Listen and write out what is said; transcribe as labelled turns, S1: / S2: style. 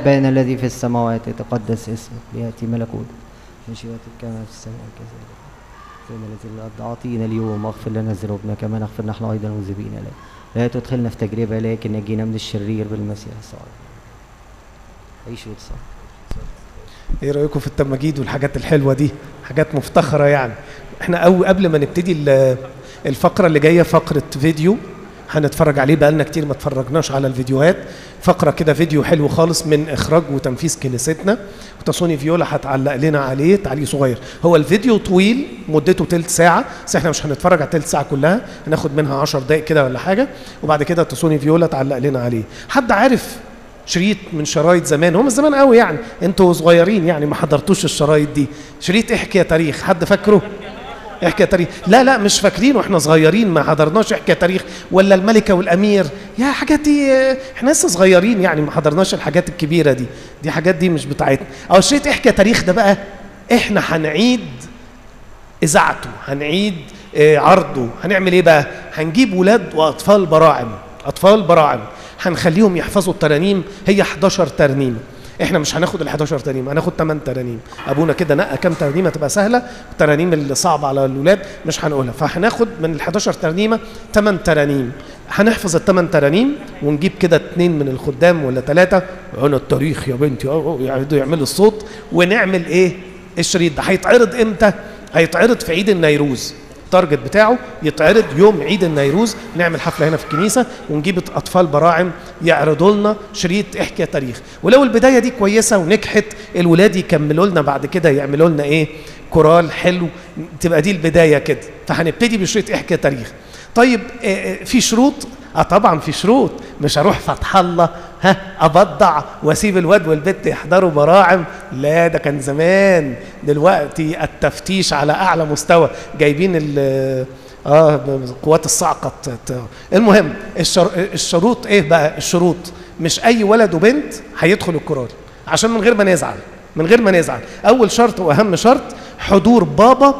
S1: ابانا الذي في السماوات يتقدس اسمك لياتي ملكوتك مشيئتك كما في السماء كذلك زي ما نزل الارض اعطينا اليوم واغفر لنا ذنوبنا كما نغفر نحن ايضا المذنبين اليك لا تدخلنا في تجربه لكن نجينا من الشرير بالمسيح الصالح عيشوا وتصلوا
S2: ايه رايكم في التماجيد والحاجات الحلوه دي حاجات مفتخره يعني احنا أو قبل ما نبتدي ال- الفقره اللي جايه فقره فيديو هنتفرج عليه بقالنا كتير ما اتفرجناش على الفيديوهات فقره كده فيديو حلو خالص من اخراج وتنفيذ كنيستنا وتصوني فيولا هتعلق لنا عليه تعليق صغير هو الفيديو طويل مدته تلت ساعه بس احنا مش هنتفرج على تلت ساعه كلها هناخد منها 10 دقائق كده ولا حاجه وبعد كده تصوني فيولا تعلق لنا عليه حد عارف شريط من شرايط زمان هم زمان قوي يعني انتوا صغيرين يعني ما حضرتوش الشرايط دي شريط احكي يا تاريخ حد فاكره احكي يا تاريخ لا لا مش فاكرين واحنا صغيرين ما حضرناش احكي يا تاريخ ولا الملكه والامير يا حاجات دي اه، احنا لسه صغيرين يعني ما حضرناش الحاجات الكبيره دي دي حاجات دي مش بتاعتنا او شريط احكي يا تاريخ ده بقى احنا هنعيد اذاعته هنعيد آه، عرضه هنعمل ايه بقى هنجيب ولاد واطفال براعم اطفال براعم هنخليهم يحفظوا الترانيم هي 11 ترنيمه احنا مش هناخد ال 11 ترنيمه هناخد 8 ترانيم ابونا كده نقى كام ترنيمه تبقى سهله الترانيم اللي صعبه على الاولاد مش هنقولها فهناخد من ال 11 ترنيمه 8 ترانيم هنحفظ الثمان ترانيم ونجيب كده اتنين من الخدام ولا ثلاثه انا التاريخ يا بنتي اه يقعدوا يعملوا الصوت ونعمل ايه الشريط ده هيتعرض امتى هيتعرض في عيد النيروز التارجت بتاعه يتعرض يوم عيد النيروز نعمل حفله هنا في الكنيسه ونجيب اطفال براعم يعرضوا لنا شريط احكي يا تاريخ ولو البدايه دي كويسه ونجحت الولاد يكملوا لنا بعد كده يعملوا لنا ايه كورال حلو تبقى دي البدايه كده فهنبتدي بشريط احكي يا تاريخ طيب آه، آه، في شروط اه طبعا في شروط مش هروح فتح الله ها ابضع واسيب الواد والبت يحضروا براعم لا ده كان زمان دلوقتي التفتيش على اعلى مستوى جايبين ال اه قوات الصاعقه ت- ت- المهم الشر... الشروط ايه بقى الشروط مش اي ولد وبنت هيدخل الكورال عشان من غير ما نزعل من غير ما نزعل اول شرط واهم شرط حضور بابا